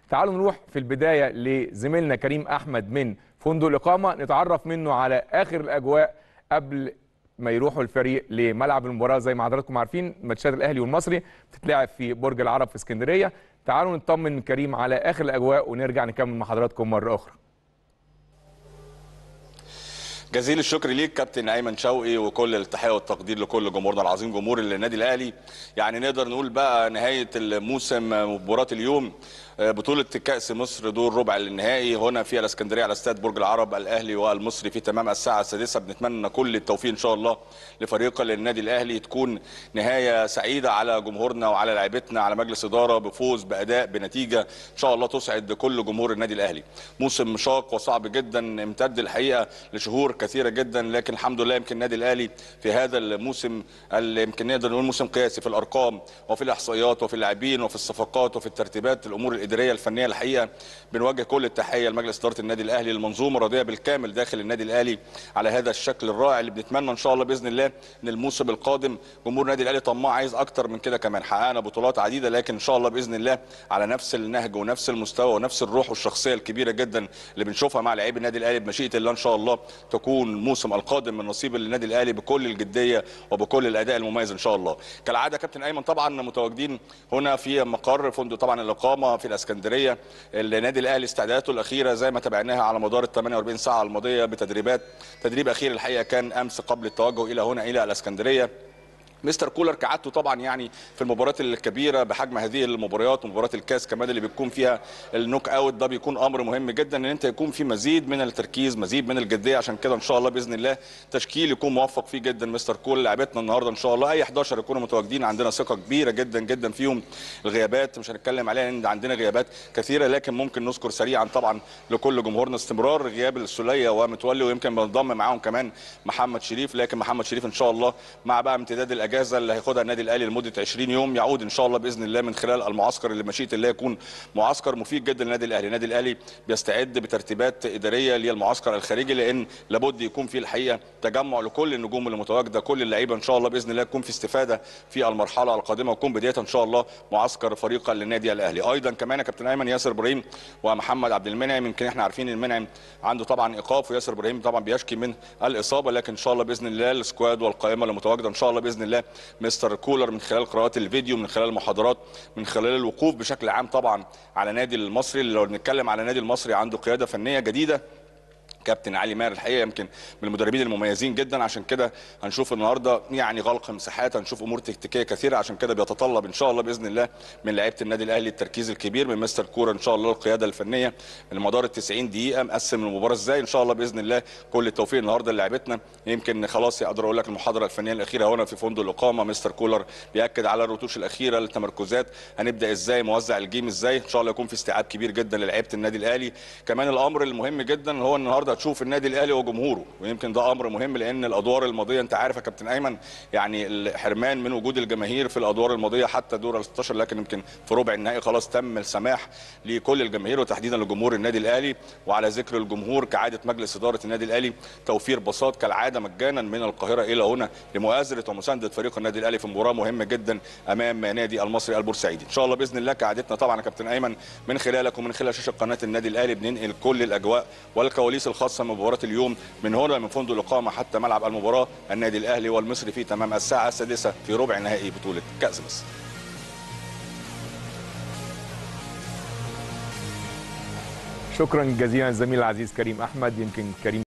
تعالوا نروح في البدايه لزميلنا كريم احمد من فندق الاقامه نتعرف منه على اخر الاجواء قبل ما يروحوا الفريق لملعب المباراه زي ما حضراتكم عارفين ماتشات الاهلي والمصري بتتلعب في برج العرب في اسكندريه تعالوا نطمن من كريم على اخر الاجواء ونرجع نكمل مع حضراتكم مره اخرى جزيل الشكر ليك كابتن ايمن شوقي وكل التحيه والتقدير لكل جمهورنا العظيم جمهور النادي الاهلي يعني نقدر نقول بقى نهايه الموسم مباراه اليوم بطولة كأس مصر دور ربع النهائي هنا في الاسكندرية على استاد برج العرب الأهلي والمصري في تمام الساعة السادسة بنتمنى كل التوفيق إن شاء الله لفريق النادي الأهلي تكون نهاية سعيدة على جمهورنا وعلى لعيبتنا على مجلس إدارة بفوز بأداء بنتيجة إن شاء الله تسعد كل جمهور النادي الأهلي موسم شاق وصعب جدا امتد الحقيقة لشهور كثيرة جدا لكن الحمد لله يمكن النادي الأهلي في هذا الموسم اللي يمكن نقدر نقول موسم قياسي في الأرقام وفي الإحصائيات وفي اللاعبين وفي الصفقات وفي الترتيبات الأمور الاداريه الفنيه الحقيقه بنوجه كل التحيه لمجلس اداره النادي الاهلي المنظومه الرياضيه بالكامل داخل النادي الاهلي على هذا الشكل الرائع اللي بنتمنى ان شاء الله باذن الله ان الموسم القادم جمهور النادي الاهلي طماع عايز اكتر من كده كمان حققنا بطولات عديده لكن ان شاء الله باذن الله على نفس النهج ونفس المستوى ونفس الروح والشخصيه الكبيره جدا اللي بنشوفها مع لاعبي النادي الاهلي بمشيئه الله ان شاء الله تكون الموسم القادم من نصيب النادي الاهلي بكل الجديه وبكل الاداء المميز ان شاء الله كالعاده كابتن ايمن طبعا متواجدين هنا في مقر فندق طبعا الاقامه في الاسكندريه النادي الاهلي استعداداته الاخيره زي ما تابعناها على مدار ال 48 ساعه الماضيه بتدريبات تدريب اخير الحقيقه كان امس قبل التوجه الى هنا الى الاسكندريه مستر كولر كعادته طبعا يعني في المباريات الكبيره بحجم هذه المباريات ومباريات الكاس كمان اللي بتكون فيها النوك اوت ده بيكون امر مهم جدا ان انت يكون في مزيد من التركيز مزيد من الجديه عشان كده ان شاء الله باذن الله تشكيل يكون موفق فيه جدا مستر كولر لعبتنا النهارده ان شاء الله اي 11 يكونوا متواجدين عندنا ثقه كبيره جدا جدا فيهم الغيابات مش هنتكلم عليها ان عندنا غيابات كثيره لكن ممكن نذكر سريعا طبعا لكل جمهورنا استمرار غياب السوليه ومتولي ويمكن بنضم معاهم كمان محمد شريف لكن محمد شريف ان شاء الله مع بقى امتداد الاجازه اللي هياخدها النادي الاهلي لمده 20 يوم يعود ان شاء الله باذن الله من خلال المعسكر اللي مشيئه الله يكون معسكر مفيد جدا للنادي الاهلي، النادي الاهلي بيستعد بترتيبات اداريه للمعسكر الخارجي لان لابد يكون في الحقيقه تجمع لكل النجوم اللي متواجده كل اللعيبه ان شاء الله باذن الله يكون في استفاده في المرحله القادمه ويكون بدايه ان شاء الله معسكر فريق للنادي الاهلي، ايضا كمان يا كابتن ايمن ياسر ابراهيم ومحمد عبد المنعم يمكن احنا عارفين المنعم عنده طبعا ايقاف وياسر ابراهيم طبعا بيشكي من الاصابه لكن ان شاء الله باذن الله السكواد والقائمه اللي متواجده ان شاء الله باذن الله مستر كولر من خلال قراءات الفيديو من خلال المحاضرات من خلال الوقوف بشكل عام طبعا على نادي المصري اللي لو بنتكلم على نادي المصري عنده قياده فنيه جديده كابتن علي ماهر الحقيقه يمكن من المدربين المميزين جدا عشان كده هنشوف النهارده يعني غلق مساحات هنشوف امور تكتيكيه كثيره عشان كده بيتطلب ان شاء الله باذن الله من لعيبه النادي الاهلي التركيز الكبير من مستر كوره ان شاء الله القياده الفنيه المدار ال 90 دقيقه مقسم المباراه ازاي ان شاء الله باذن الله كل التوفيق النهارده لعيبتنا يمكن خلاص اقدر اقول لك المحاضره الفنيه الاخيره هنا في فندق الاقامه مستر كولر بياكد على الرتوش الاخيره للتمركزات هنبدا ازاي موزع الجيم ازاي ان شاء الله يكون في استيعاب كبير جدا للعيبه النادي الاهلي كمان الامر المهم جدا هو النهارده هتشوف النادي الاهلي وجمهوره ويمكن ده امر مهم لان الادوار الماضيه انت عارف يا كابتن ايمن يعني الحرمان من وجود الجماهير في الادوار الماضيه حتى دور ال 16 لكن يمكن في ربع النهائي خلاص تم السماح لكل الجماهير وتحديدا لجمهور النادي الاهلي وعلى ذكر الجمهور كعاده مجلس اداره النادي الاهلي توفير باصات كالعاده مجانا من القاهره الى هنا لمؤازره ومسانده فريق النادي الاهلي في مباراه مهمه جدا امام نادي المصري البورسعيدي ان شاء الله باذن الله كعادتنا طبعا يا كابتن ايمن من خلالك ومن خلال شاشه قناه النادي الاهلي بننقل كل الاجواء والكواليس الخاصه بمباراه اليوم من هنا من فندق الاقامه حتى ملعب المباراه النادي الاهلي والمصري في تمام الساعه السادسه في ربع نهائي بطوله كاس مصر. شكرا جزيلا الزميل العزيز كريم احمد يمكن كريم